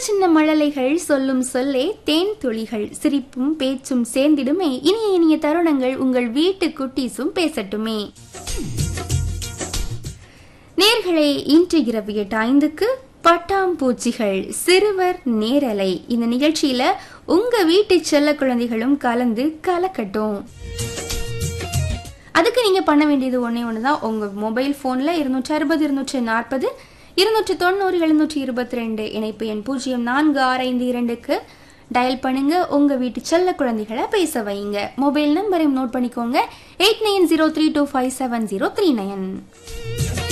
சின்ன மழலைகள் சொல்லும் சொல்லே தேன் துளிகள் சிரிப்பும் பேச்சும் சேர்ந்திடுமே இனிய இனிய தருணங்கள் உங்கள் வீட்டு குட்டீஸும் பேசட்டுமே நேர்களே இன்று இரவு எட்டு ஐந்துக்கு பட்டாம்பூச்சிகள் சிறுவர் நேரலை இந்த நிகழ்ச்சியில உங்க வீட்டு செல்ல குழந்தைகளும் கலந்து கலக்கட்டும் அதுக்கு நீங்க பண்ண வேண்டியது ஒண்ணே ஒண்ணுதான் உங்க மொபைல் போன்ல இருநூற்றி அறுபது இருநூற்றி நாற்பது இருநூற்றி தொண்ணூறு எழுநூற்றி இருபத்தி ரெண்டு இணைப்பு எண் பூஜ்ஜியம் நான்கு ஆறு ஐந்து இரண்டுக்கு டயல் பண்ணுங்க உங்க வீட்டு செல்ல குழந்தைகளை பேச வைங்க மொபைல் நம்பரையும் நோட் பண்ணிக்கோங்க eight nine zero three two five seven zero three nine